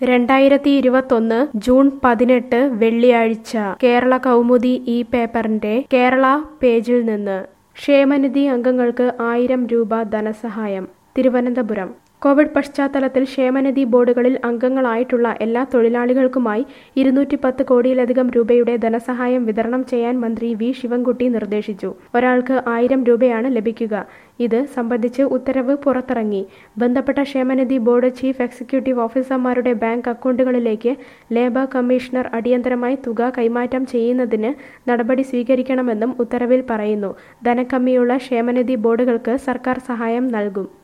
രണ്ടായിരത്തി ഇരുപത്തൊന്ന് ജൂൺ പതിനെട്ട് വെള്ളിയാഴ്ച കേരള കൗമുദി ഈ പേപ്പറിന്റെ കേരള പേജിൽ നിന്ന് ക്ഷേമനിധി അംഗങ്ങൾക്ക് ആയിരം രൂപ ധനസഹായം തിരുവനന്തപുരം കോവിഡ് പശ്ചാത്തലത്തിൽ ക്ഷേമനിധി ബോർഡുകളിൽ അംഗങ്ങളായിട്ടുള്ള എല്ലാ തൊഴിലാളികൾക്കുമായി ഇരുന്നൂറ്റി പത്ത് കോടിയിലധികം രൂപയുടെ ധനസഹായം വിതരണം ചെയ്യാൻ മന്ത്രി വി ശിവൻകുട്ടി നിർദ്ദേശിച്ചു ഒരാൾക്ക് ആയിരം രൂപയാണ് ലഭിക്കുക ഇത് സംബന്ധിച്ച് ഉത്തരവ് പുറത്തിറങ്ങി ബന്ധപ്പെട്ട ക്ഷേമനിധി ബോർഡ് ചീഫ് എക്സിക്യൂട്ടീവ് ഓഫീസർമാരുടെ ബാങ്ക് അക്കൗണ്ടുകളിലേക്ക് ലേബർ കമ്മീഷണർ അടിയന്തരമായി തുക കൈമാറ്റം ചെയ്യുന്നതിന് നടപടി സ്വീകരിക്കണമെന്നും ഉത്തരവിൽ പറയുന്നു ധനക്കമ്മിയുള്ള ക്ഷേമനിധി ബോർഡുകൾക്ക് സർക്കാർ സഹായം നൽകും